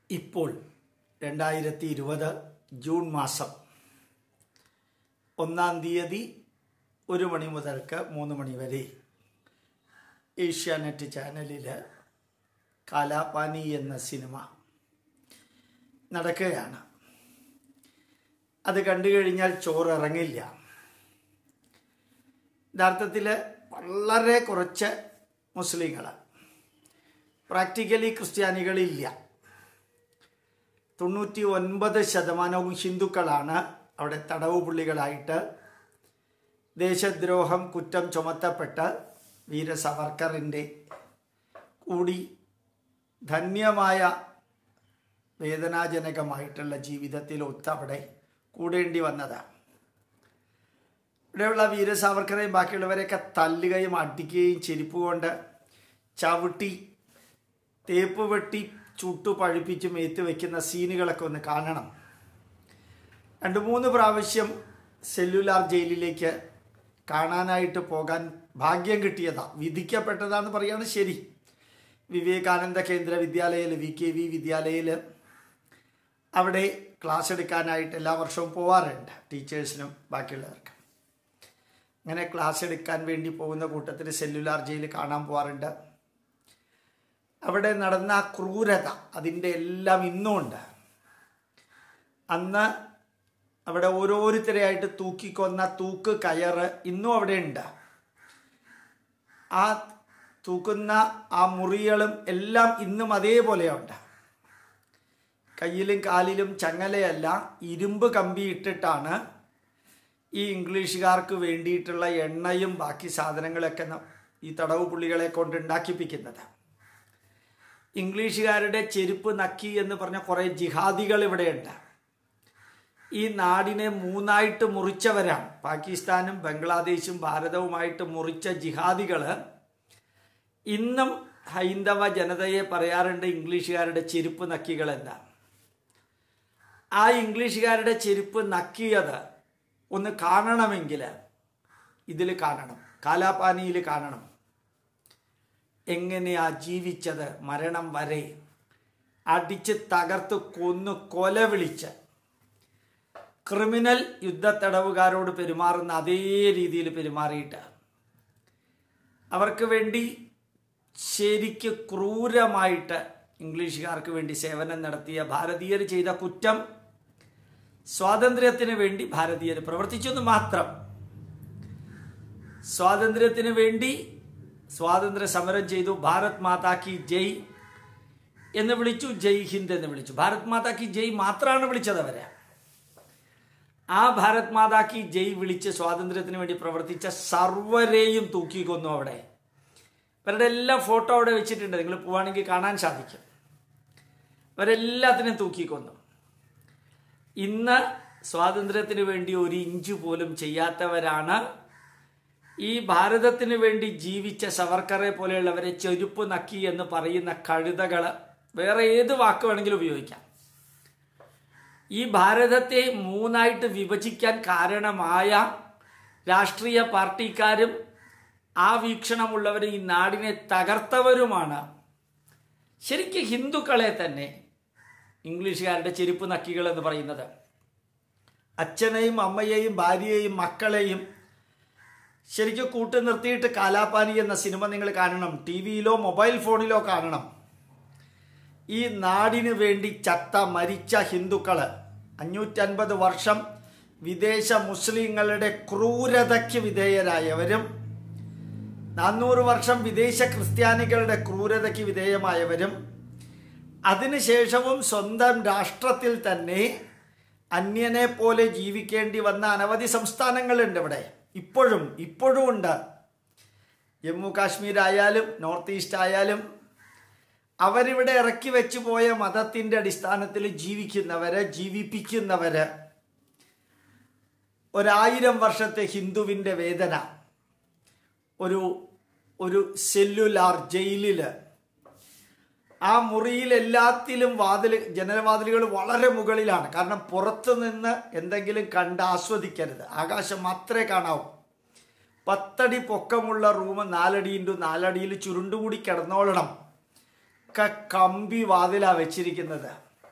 ഇപ്പോൾ രണ്ടായിരത്തി ഇരുപത് ജൂൺ മാസം ഒന്നാം തീയതി ഒരു മണി മുതൽക്ക് മൂന്ന് മണി വരെ ഏഷ്യാനെറ്റ് ചാനലിൽ കാലാപാനി എന്ന സിനിമ നടക്കുകയാണ് അത് കണ്ടു കഴിഞ്ഞാൽ ചോറ് ഇറങ്ങില്ല യഥാർത്ഥത്തിൽ വളരെ കുറച്ച് മുസ്ലിങ്ങൾ പ്രാക്ടിക്കലി ക്രിസ്ത്യാനികളില്ല തൊണ്ണൂറ്റി ഒൻപത് ശതമാനവും ഹിന്ദുക്കളാണ് അവിടെ തടവ് പുള്ളികളായിട്ട് ദേശദ്രോഹം കുറ്റം ചുമത്തപ്പെട്ട വീര സവർക്കറിൻ്റെ കൂടി ധന്യമായ വേദനാജനകമായിട്ടുള്ള ജീവിതത്തിൽ ഒത്തവിടെ കൂടേണ്ടി വന്നതാണ് ഇവിടെയുള്ള വീര സാവർക്കറേയും ബാക്കിയുള്ളവരെയൊക്കെ തല്ലുകയും അടിക്കുകയും ചെരുപ്പ് കൊണ്ട് ചവിട്ടി തേപ്പ് വെട്ടി ചുട്ടു പഴുപ്പിച്ച് മേത്ത് വെക്കുന്ന സീനുകളൊക്കെ ഒന്ന് കാണണം രണ്ട് മൂന്ന് പ്രാവശ്യം സെല്ലുലാർ ജയിലിലേക്ക് കാണാനായിട്ട് പോകാൻ ഭാഗ്യം കിട്ടിയതാ വിധിക്കപ്പെട്ടതാന്ന് പറയാണ് ശരി വിവേകാനന്ദ കേന്ദ്ര വിദ്യാലയയിൽ വി കെ വി വിദ്യാലയയിൽ അവിടെ ക്ലാസ് എടുക്കാനായിട്ട് എല്ലാ വർഷവും പോവാറുണ്ട് ടീച്ചേഴ്സിനും ബാക്കിയുള്ളവർക്കും അങ്ങനെ ക്ലാസ് എടുക്കാൻ വേണ്ടി പോകുന്ന കൂട്ടത്തിൽ സെല്ലുലാർ ജയിൽ കാണാൻ പോവാറുണ്ട് അവിടെ നടന്ന ആ ക്രൂരത അതിൻ്റെ എല്ലാം ഇന്നും ഉണ്ട് അന്ന് അവിടെ ഓരോരുത്തരെയായിട്ട് തൂക്കിക്കൊന്ന തൂക്ക് കയറ് ഇന്നും അവിടെ ഉണ്ട് ആ തൂക്കുന്ന ആ മുറികളും എല്ലാം ഇന്നും അതേപോലെയുണ്ട് കയ്യിലും കാലിലും ചങ്ങലയല്ല ഇരുമ്പ് കമ്പി ഇട്ടിട്ടാണ് ഈ ഇംഗ്ലീഷുകാർക്ക് വേണ്ടിയിട്ടുള്ള എണ്ണയും ബാക്കി സാധനങ്ങളൊക്കെ ഈ തടവ് പുള്ളികളെ കൊണ്ട് ഉണ്ടാക്കിപ്പിക്കുന്നത് ഇംഗ്ലീഷുകാരുടെ ചെരുപ്പ് നക്കി എന്ന് പറഞ്ഞ കുറേ ജിഹാദികൾ ഇവിടെയുണ്ട് ഈ നാടിനെ മൂന്നായിട്ട് മുറിച്ചവരാണ് പാകിസ്ഥാനും ബംഗ്ലാദേശും ഭാരതവുമായിട്ട് മുറിച്ച ജിഹാദികൾ ഇന്നും ഹൈന്ദവ ജനതയെ പറയാറുണ്ട് ഇംഗ്ലീഷുകാരുടെ ചെരുപ്പ് നക്കികളെന്ന ആ ഇംഗ്ലീഷുകാരുടെ ചെരുപ്പ് നക്കിയത് ഒന്ന് കാണണമെങ്കിൽ ഇതിൽ കാണണം കാലാപാനിയിൽ കാണണം എങ്ങനെയാ ജീവിച്ചത് മരണം വരെ അടിച്ച് തകർത്ത് കൊന്നു കൊല വിളിച്ച് ക്രിമിനൽ യുദ്ധത്തടവുകാരോട് പെരുമാറുന്ന അതേ രീതിയിൽ പെരുമാറിയിട്ട് അവർക്ക് വേണ്ടി ശരിക്ക് ക്രൂരമായിട്ട് ഇംഗ്ലീഷുകാർക്ക് വേണ്ടി സേവനം നടത്തിയ ഭാരതീയർ ചെയ്ത കുറ്റം സ്വാതന്ത്ര്യത്തിന് വേണ്ടി ഭാരതീയർ പ്രവർത്തിച്ചെന്ന് മാത്രം സ്വാതന്ത്ര്യത്തിന് വേണ്ടി സ്വാതന്ത്ര്യ സമരം ചെയ്തു ഭാരത് മാതാ കി ജയ് എന്ന് വിളിച്ചു ജയ് ഹിന്ദ് എന്ന് വിളിച്ചു ഭാരത് മാതാ കി ജയ് മാത്രമാണ് വിളിച്ചത് അവരെ ആ ഭാരത് മാതാ കി ജയ് വിളിച്ച് സ്വാതന്ത്ര്യത്തിന് വേണ്ടി പ്രവർത്തിച്ച സർവരെയും തൂക്കിക്കൊന്നു അവിടെ ഇവരുടെ എല്ലാ ഫോട്ടോ അവിടെ വെച്ചിട്ടുണ്ട് നിങ്ങൾ പോവാണെങ്കിൽ കാണാൻ സാധിക്കും ഇവരെല്ലാത്തിനും തൂക്കിക്കൊന്നു ഇന്ന് സ്വാതന്ത്ര്യത്തിന് വേണ്ടി ഒരു ഇഞ്ച് പോലും ചെയ്യാത്തവരാണ് ഈ ഭാരതത്തിന് വേണ്ടി ജീവിച്ച സവർക്കറെ പോലെയുള്ളവരെ ചെരുപ്പ് നക്കി എന്ന് പറയുന്ന കഴുതകൾ വേറെ ഏത് വാക്ക് വേണമെങ്കിലും ഉപയോഗിക്കാം ഈ ഭാരതത്തെ മൂന്നായിട്ട് വിഭജിക്കാൻ കാരണമായ രാഷ്ട്രീയ പാർട്ടിക്കാരും ആ വീക്ഷണമുള്ളവരും ഈ നാടിനെ തകർത്തവരുമാണ് ശരിക്കും ഹിന്ദുക്കളെ തന്നെ ഇംഗ്ലീഷുകാരുടെ ചെരുപ്പ് നക്കികൾ എന്ന് പറയുന്നത് അച്ഛനെയും അമ്മയെയും ഭാര്യയെയും മക്കളെയും ശരിക്കും കൂട്ടു നിർത്തിയിട്ട് കാലാപാനി എന്ന സിനിമ നിങ്ങൾ കാണണം ടി വിയിലോ മൊബൈൽ ഫോണിലോ കാണണം ഈ നാടിനു വേണ്ടി ചത്ത മരിച്ച ഹിന്ദുക്കൾ അഞ്ഞൂറ്റൻപത് വർഷം വിദേശ മുസ്ലിങ്ങളുടെ ക്രൂരതയ്ക്ക് വിധേയരായവരും നാനൂറ് വർഷം വിദേശ ക്രിസ്ത്യാനികളുടെ ക്രൂരതയ്ക്ക് വിധേയമായവരും അതിനുശേഷവും സ്വന്തം രാഷ്ട്രത്തിൽ തന്നെ അന്യനെ പോലെ ജീവിക്കേണ്ടി വന്ന അനവധി സംസ്ഥാനങ്ങളുണ്ട് ഇവിടെ ഇപ്പോഴും ഇപ്പോഴും ഉണ്ട് ജമ്മു കാശ്മീർ ആയാലും നോർത്ത് ഈസ്റ്റ് ആയാലും അവരിവിടെ ഇറക്കി വെച്ചു പോയ മതത്തിൻ്റെ അടിസ്ഥാനത്തിൽ ജീവിക്കുന്നവര് ജീവിപ്പിക്കുന്നവര് ഒരായിരം വർഷത്തെ ഹിന്ദുവിൻ്റെ വേദന ഒരു ഒരു സെല്ലുലാർ ജയിലിൽ ആ മുറിയിൽ എല്ലാത്തിലും വാതിൽ ജനലവാതിലുകൾ വളരെ മുകളിലാണ് കാരണം പുറത്തു നിന്ന് എന്തെങ്കിലും കണ്ട് ആസ്വദിക്കരുത് ആകാശം മാത്രമേ കാണാവൂ പത്തടി പൊക്കമുള്ള റൂം നാലടി ഇൻറ്റു നാലടിയിൽ ചുരുണ്ടുകൂടി കിടന്നോളണം ക കമ്പി വാതിലാ വെച്ചിരിക്കുന്നത്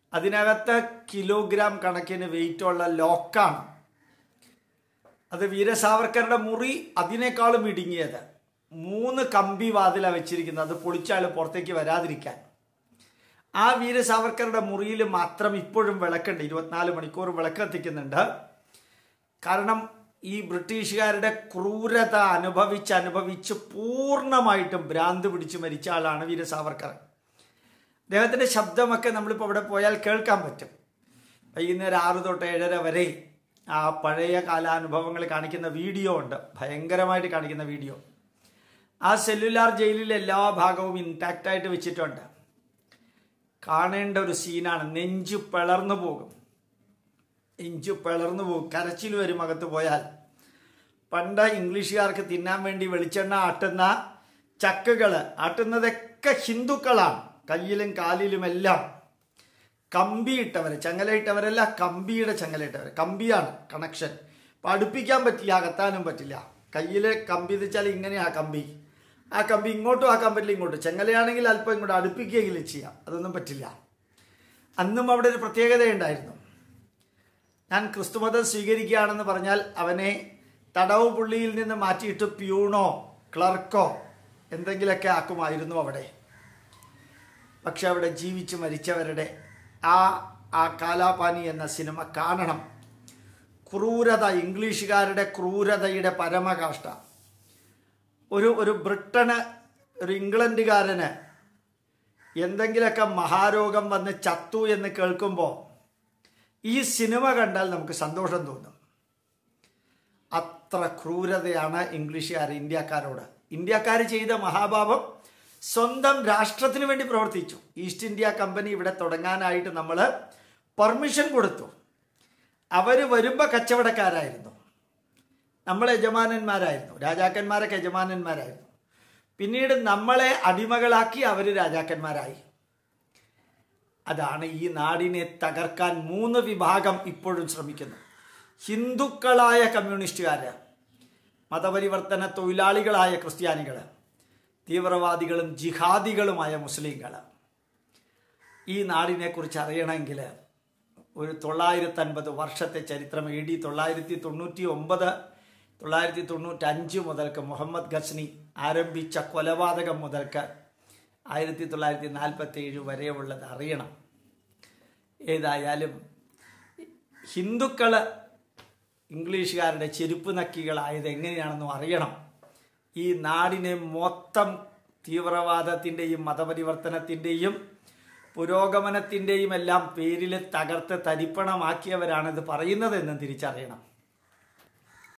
അതിനകത്ത് കിലോഗ്രാം കണക്കിന് വെയിറ്റുള്ള ലോക്കാണ് അത് വീര സാവർക്കറുടെ മുറി അതിനേക്കാളും ഇടുങ്ങിയത് മൂന്ന് കമ്പി വാതിലാണ് വെച്ചിരിക്കുന്നത് അത് പൊളിച്ചാൽ പുറത്തേക്ക് വരാതിരിക്കാൻ ആ വീര സാവർക്കറുടെ മുറിയിൽ മാത്രം ഇപ്പോഴും വിളക്കുണ്ട് ഇരുപത്തിനാല് മണിക്കൂർ വിളക്ക് എത്തിക്കുന്നുണ്ട് കാരണം ഈ ബ്രിട്ടീഷുകാരുടെ ക്രൂരത അനുഭവിച്ച് അനുഭവിച്ച് പൂർണ്ണമായിട്ടും ഭ്രാന്ത് പിടിച്ച് മരിച്ച ആളാണ് വീര സാവർക്കർ അദ്ദേഹത്തിൻ്റെ ശബ്ദമൊക്കെ നമ്മളിപ്പോൾ അവിടെ പോയാൽ കേൾക്കാൻ പറ്റും വൈകുന്നേരം ആറ് തൊട്ട് ഏഴര വരെ ആ പഴയ കാലാനുഭവങ്ങൾ കാണിക്കുന്ന വീഡിയോ ഉണ്ട് ഭയങ്കരമായിട്ട് കാണിക്കുന്ന വീഡിയോ ആ സെല്ലുലാർ ജയിലിലെ എല്ലാ ഭാഗവും ഇൻടാക്റ്റായിട്ട് വെച്ചിട്ടുണ്ട് കാണേണ്ട ഒരു സീനാണ് നെഞ്ചു പിളർന്നു പോകും നെഞ്ചു പിളർന്നു പോകും കരച്ചിൽ വരും അകത്ത് പോയാൽ പണ്ട് ഇംഗ്ലീഷുകാർക്ക് തിന്നാൻ വേണ്ടി വെളിച്ചെണ്ണ ആട്ടുന്ന ചക്കുകൾ ആട്ടുന്നതൊക്കെ ഹിന്ദുക്കളാണ് കയ്യിലും കാലിലുമെല്ലാം കമ്പിയിട്ടവർ ചങ്ങലയിട്ടവരല്ല കമ്പിയുടെ ചങ്ങലയിട്ടവർ കമ്പിയാണ് കണക്ഷൻ അപ്പം അടുപ്പിക്കാൻ പറ്റില്ല അകത്താനും പറ്റില്ല കയ്യിൽ കമ്പി എന്ന് വെച്ചാൽ ഇങ്ങനെയാ കമ്പി ആ കമ്പി ഇങ്ങോട്ടും ആക്കാൻ പറ്റില്ല ഇങ്ങോട്ടും ചെങ്ങലയാണെങ്കിൽ അല്പം ഇങ്ങോട്ട് അടുപ്പിക്കുകയെങ്കിലും ചെയ്യാം അതൊന്നും പറ്റില്ല അന്നും അവിടെ ഒരു പ്രത്യേകതയുണ്ടായിരുന്നു ഞാൻ ക്രിസ്തുമതം സ്വീകരിക്കുകയാണെന്ന് പറഞ്ഞാൽ അവനെ തടവ് പുള്ളിയിൽ നിന്ന് മാറ്റിയിട്ട് പ്യൂണോ ക്ലർക്കോ എന്തെങ്കിലുമൊക്കെ ആക്കുമായിരുന്നു അവിടെ പക്ഷെ അവിടെ ജീവിച്ച് മരിച്ചവരുടെ ആ ആ കാലാപാനി എന്ന സിനിമ കാണണം ക്രൂരത ഇംഗ്ലീഷുകാരുടെ ക്രൂരതയുടെ പരമകാഷ്ട ഒരു ഒരു ബ്രിട്ടന് ഒരു ഇംഗ്ലണ്ടുകാരന് എന്തെങ്കിലുമൊക്കെ മഹാരോഗം വന്ന് ചത്തു എന്ന് കേൾക്കുമ്പോൾ ഈ സിനിമ കണ്ടാൽ നമുക്ക് സന്തോഷം തോന്നും അത്ര ക്രൂരതയാണ് ഇംഗ്ലീഷുകാർ ഇന്ത്യക്കാരോട് ഇന്ത്യക്കാർ ചെയ്ത മഹാഭാവം സ്വന്തം രാഷ്ട്രത്തിന് വേണ്ടി പ്രവർത്തിച്ചു ഈസ്റ്റ് ഇന്ത്യ കമ്പനി ഇവിടെ തുടങ്ങാനായിട്ട് നമ്മൾ പെർമിഷൻ കൊടുത്തു അവർ വരുമ്പോൾ കച്ചവടക്കാരായിരുന്നു നമ്മൾ യജമാനന്മാരായിരുന്നു രാജാക്കന്മാരൊക്കെ യജമാനന്മാരായിരുന്നു പിന്നീട് നമ്മളെ അടിമകളാക്കി അവർ രാജാക്കന്മാരായി അതാണ് ഈ നാടിനെ തകർക്കാൻ മൂന്ന് വിഭാഗം ഇപ്പോഴും ശ്രമിക്കുന്നു ഹിന്ദുക്കളായ കമ്മ്യൂണിസ്റ്റുകാർ മതപരിവർത്തന തൊഴിലാളികളായ ക്രിസ്ത്യാനികൾ തീവ്രവാദികളും ജിഹാദികളുമായ മുസ്ലിങ്ങൾ ഈ നാടിനെക്കുറിച്ച് അറിയണമെങ്കിൽ ഒരു തൊള്ളായിരത്തൻപത് വർഷത്തെ ചരിത്രം എ ഡി തൊള്ളായിരത്തി തൊണ്ണൂറ്റി ഒമ്പത് തൊള്ളായിരത്തി തൊണ്ണൂറ്റഞ്ച് മുതൽക്ക് മുഹമ്മദ് ഗസ്നി ആരംഭിച്ച കൊലപാതകം മുതൽക്ക് ആയിരത്തി തൊള്ളായിരത്തി നാൽപ്പത്തി ഏഴ് വരെയുള്ളത് അറിയണം ഏതായാലും ഹിന്ദുക്കൾ ഇംഗ്ലീഷുകാരുടെ ചെരുപ്പ് നക്കികളായത് എങ്ങനെയാണെന്നും അറിയണം ഈ നാടിനെ മൊത്തം തീവ്രവാദത്തിൻ്റെയും മതപരിവർത്തനത്തിൻ്റെയും പുരോഗമനത്തിൻ്റെയും എല്ലാം പേരിൽ തകർത്ത് തരിപ്പണമാക്കിയവരാണിത് പറയുന്നതെന്നും തിരിച്ചറിയണം